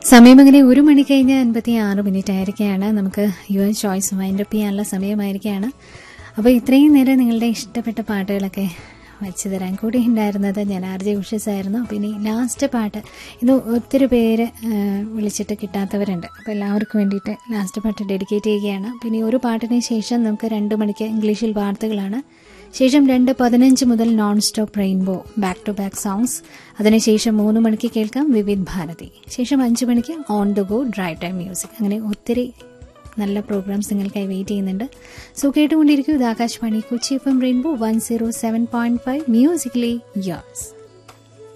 സമയം അങ്ങനെ ഒരു മണി കഴിഞ്ഞ് അൻപത്തി ആറ് മിനിറ്റ് ആയിരിക്കുകയാണ് നമുക്ക് യു എൻ ചോയ്സ് വൈൻഡപ്പ് ചെയ്യാനുള്ള സമയമായിരിക്കുകയാണ് അപ്പോൾ ഇത്രയും നേരം നിങ്ങളുടെ ഇഷ്ടപ്പെട്ട പാട്ടുകളൊക്കെ വച്ചു തരാൻ കൂടി ഉണ്ടായിരുന്നത് ഞാൻ ആർ ജെ ഉഷസ് ആയിരുന്നു അപ്പോൾ ഇനി ലാസ്റ്റ് പാട്ട് ഇത് ഒത്തിരി പേര് ആ, വിളിച്ചിട്ട് കിട്ടാത്തവരുണ്ട് അപ്പോൾ എല്ലാവർക്കും വേണ്ടിയിട്ട് ലാസ്റ്റ് പാട്ട് ഡെഡിക്കേറ്റ് ചെയ്യുകയാണ് പിന്നെ ഒരു പാട്ടിന് ശേഷം നമുക്ക് രണ്ട് മണിക്ക് ഇംഗ്ലീഷിൽ വാർത്തകളാണ് ശേഷം രണ്ട് പതിനഞ്ച് മുതൽ non stop rainbow back to back songs അതിനുശേഷം മൂന്ന് മണിക്ക് കേൾക്കാം വിവിധ് ഭാരതി ശേഷം അഞ്ച് മണിക്ക് on the go drive time music അങ്ങനെ ഒത്തിരി നല്ല പ്രോഗ്രാംസ് നിങ്ങൾക്കായി വെയിറ്റ് ചെയ്യുന്നുണ്ട് സോ കേട്ടുകൊണ്ടിരിക്കും ഇത് Akashvani Kochi F M rainbow one zero seven point five musically yours